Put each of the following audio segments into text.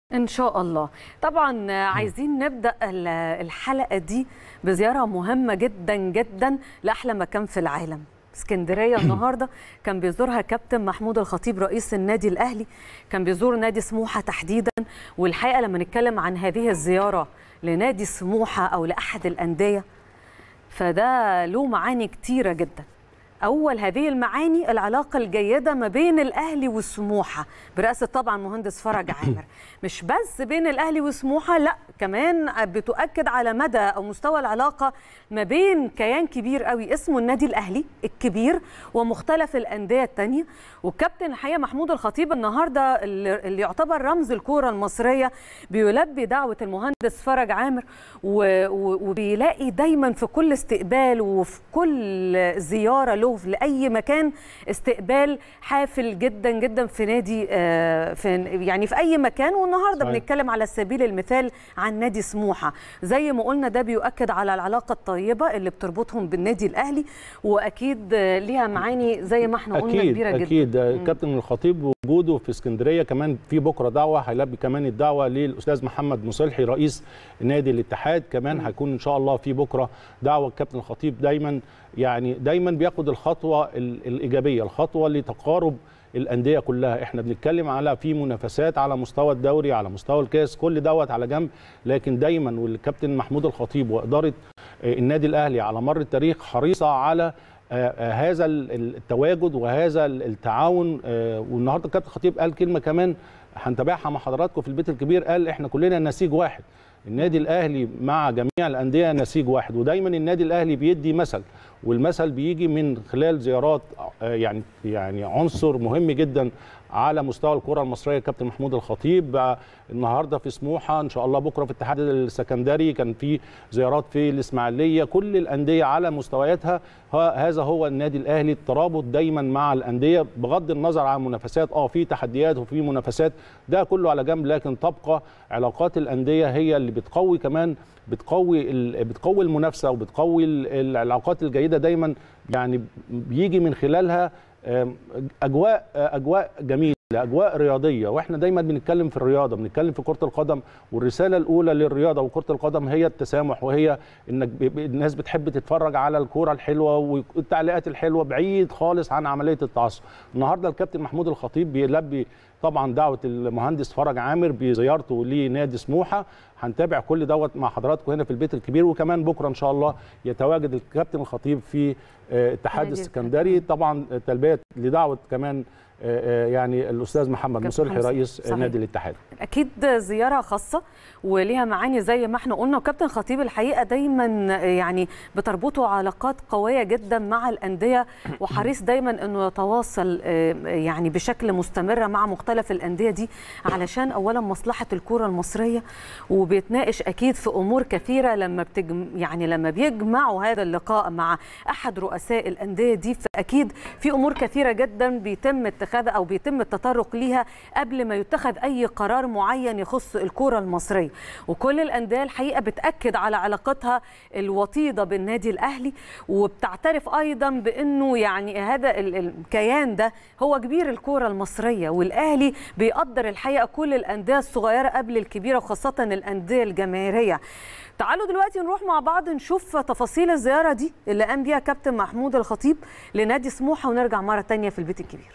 ان شاء الله طبعا عايزين نبدا ال- الحلقه دي بزياره مهمه جدا جدا لاحلى مكان في العالم اسكندريه النهارده كان بيزورها كابتن محمود الخطيب رئيس النادي الاهلي كان بيزور نادي سموحه تحديدا والحقيقه لما نتكلم عن هذه الزياره لنادي سموحه او لاحد الانديه فده له معاني كتيره جدا أول هذه المعاني العلاقة الجيدة ما بين الأهلي والسموحة برئاسة طبعا مهندس فرج عامر مش بس بين الأهلي وسموحة لا كمان بتؤكد على مدى أو مستوى العلاقة ما بين كيان كبير قوي اسمه النادي الأهلي الكبير ومختلف الأندية التانية والكابتن الحقيقة محمود الخطيب النهاردة اللي اللي يعتبر رمز الكورة المصرية بيلبي دعوة المهندس فرج عامر و- و- وبيلاقي دايما في كل استقبال وفي كل زيارة له لأي مكان استقبال حافل جدا جدا في نادي آه، في يعني في أي مكان والنهارده صحيح. بنتكلم على سبيل المثال عن نادي سموحة زي ما قلنا ده بيؤكد على العلاقة الطيبة اللي بتربطهم بالنادي الأهلي وأكيد آه، ليها معاني زي ما احنا قلنا اكيد كبيرة جدا اكيد كابتن الخطيب وجوده في اسكندريه كمان في بكره دعوه هيلبي كمان الدعوه للاستاذ محمد مصلحي رئيس نادي الاتحاد كمان هيكون ان شاء الله في بكره دعوه الكابتن الخطيب دايما يعني دايما بياخد الخطوه ال- الايجابيه الخطوه لتقارب الانديه كلها احنا بنتكلم على في منافسات على مستوى الدوري على مستوى الكاس كل دوت على جنب لكن دايما والكابتن محمود الخطيب واداره آه، النادي الاهلي على مر التاريخ حريصه على آه، آه، هذا ال- ال- التواجد وهذا ال- التعاون آه، والنهارده الكابتن خطيب قال كلمه كمان هنتابعها مع حضراتكم في البيت الكبير قال احنا كلنا نسيج واحد النادي الاهلي مع جميع الانديه نسيج واحد ودايما النادي الاهلي بيدي مثل والمثل بيجي من خلال زيارات آه، يعني يعني عنصر مهم جدا على مستوى الكره المصريه كابتن محمود الخطيب آه، النهارده في سموحه ان شاء الله بكره في الاتحاد السكندري كان في زيارات في الاسماعيليه كل الانديه على مستوياتها ها- هذا هو النادي الاهلي الترابط دايما مع الانديه بغض النظر عن منافسات اه في تحديات وفي منافسات ده كله على جنب لكن تبقى علاقات الانديه هي اللي بتقوي كمان بتقوي ال- بتقوي المنافسه وبتقوي ال- العلاقات الجيده دايما يعني بيجي من خلالها آم، اجواء اجواء جميله اجواء رياضيه واحنا دايما بنتكلم في الرياضه بنتكلم في كره القدم والرساله الاولى للرياضه وكره القدم هي التسامح وهي انك ب- ب- الناس بتحب تتفرج على الكوره الحلوه والتعليقات الحلوه بعيد خالص عن عمليه التعصب النهارده الكابتن محمود الخطيب بيلبي طبعا دعوه المهندس فرج عامر بزيارته لنادي سموحه هنتابع كل دوت مع حضراتكم هنا في البيت الكبير وكمان بكره ان شاء الله يتواجد الكابتن الخطيب في آه، اتحاد نادي السكندري طبعا تلبيه لدعوه كمان آه، آه، يعني الاستاذ محمد كابتن مصلحي حمزة. رئيس صحيح. نادي الاتحاد اكيد زياره خاصه وليها معاني زي ما احنا قلنا وكابتن خطيب الحقيقه دايما يعني بتربطه علاقات قويه جدا مع الانديه وحريص دايما انه يتواصل آه، يعني بشكل مستمر مع مختلف الانديه دي علشان اولا مصلحه الكره المصريه وبيتناقش اكيد في امور كثيره لما بتجم يعني لما بيجمعوا هذا اللقاء مع احد رؤساء الانديه دي فاكيد في امور كثيره جدا بيتم اتخاذها او بيتم التطرق ليها قبل ما يتخذ اي قرار معين يخص الكره المصريه وكل الانديه الحقيقه بتاكد على علاقتها الوطيده بالنادي الاهلي وبتعترف ايضا بانه يعني هذا ال- الكيان ده هو كبير الكره المصريه والاهلي بيقدر الحقيقه كل الانديه الصغيره قبل الكبيره وخاصه الانديه الجماهيريه تعالوا دلوقتي نروح مع بعض نشوف تفاصيل الزياره دي اللي قام بيها كابتن محمود الخطيب لنادي سموحه ونرجع مره تانية في البيت الكبير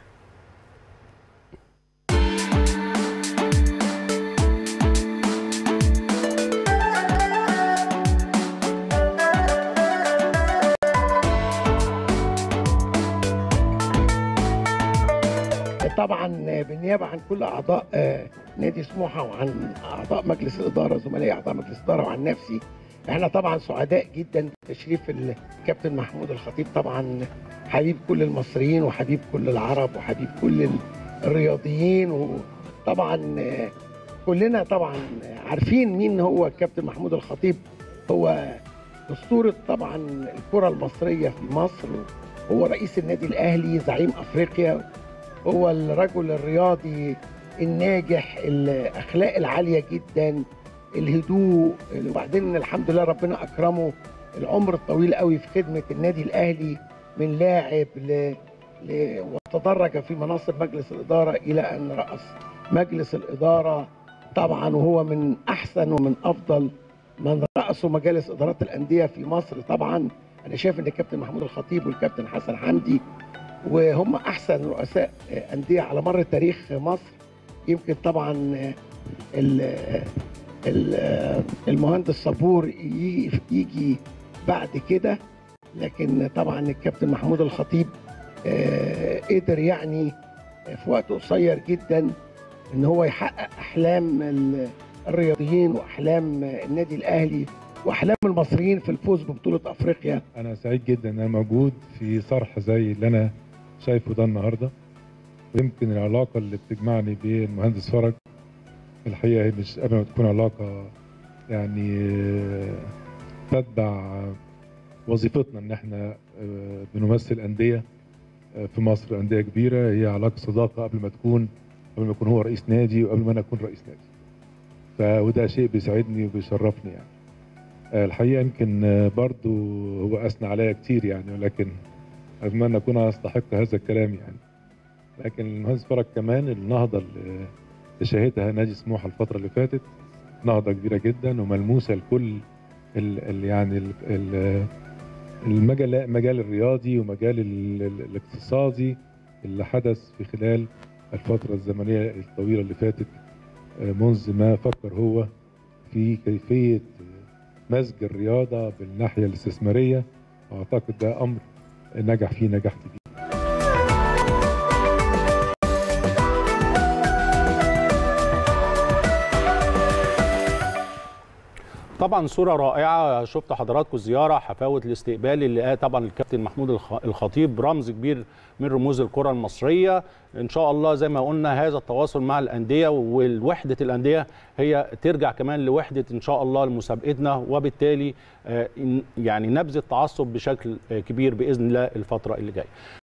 طبعا بالنيابه عن كل اعضاء آه، نادي سموحه وعن اعضاء مجلس الاداره زملائي اعضاء مجلس الاداره وعن نفسي احنا طبعا سعداء جدا تشريف الكابتن محمود الخطيب طبعا حبيب كل المصريين وحبيب كل العرب وحبيب كل الرياضيين وطبعا آه، كلنا طبعا عارفين مين هو الكابتن محمود الخطيب هو اسطوره طبعا الكره المصريه في مصر هو رئيس النادي الاهلي زعيم افريقيا هو الرجل الرياضي الناجح الاخلاق العاليه جدا الهدوء وبعدين الحمد لله ربنا اكرمه العمر الطويل قوي في خدمه النادي الاهلي من لاعب ل... ل... وتدرج في مناصب مجلس الاداره الى ان راس مجلس الاداره طبعا وهو من احسن ومن افضل من رأسوا مجالس ادارات الانديه في مصر طبعا انا شايف ان الكابتن محمود الخطيب والكابتن حسن حمدي وهم احسن رؤساء انديه على مر تاريخ مصر يمكن طبعا ال- ال- المهندس صبور ي- يجي بعد كده لكن طبعا الكابتن محمود الخطيب آه، قدر يعني في وقت قصير جدا ان هو يحقق احلام ال- الرياضيين واحلام النادي الاهلي واحلام المصريين في الفوز ببطوله افريقيا انا سعيد جدا ان انا موجود في صرح زي اللي انا شايفه ده النهارده ويمكن العلاقه اللي بتجمعني بالمهندس فرج الحقيقه هي مش قبل ما تكون علاقه يعني آه، تتبع وظيفتنا ان احنا آه، بنمثل انديه آه، في مصر انديه كبيره هي علاقه صداقه قبل ما تكون قبل ما يكون هو رئيس نادي وقبل ما انا اكون رئيس نادي ف وده شيء بيسعدني وبيشرفني يعني آه، الحقيقه يمكن آه، برضو هو اثنى عليا كتير يعني ولكن اتمنى اكون استحق هذا الكلام يعني لكن المهندس فرج كمان النهضه اللي اللي شهدها نادي سموحه الفتره اللي فاتت نهضه كبيره جدا وملموسه لكل ال ال يعني ال ال المجال المجال الرياضي ومجال ال- ال- الاقتصادي اللي حدث في خلال الفتره الزمنيه الطويله اللي فاتت آه، منذ ما فكر هو في كيفيه مزج الرياضه بالناحيه الاستثماريه واعتقد ده امر نجح فيه نجاح كبير طبعا صوره رائعه شفت حضراتكم زياره حفاوه الاستقبال اللي قال طبعا الكابتن محمود الخ- الخطيب رمز كبير من رموز الكره المصريه ان شاء الله زي ما قلنا هذا التواصل مع الانديه والوحده الانديه هي ترجع كمان لوحده ان شاء الله لمسابقتنا وبالتالي آه، إن- يعني نبذ التعصب بشكل آه، كبير باذن الله الفتره اللي جايه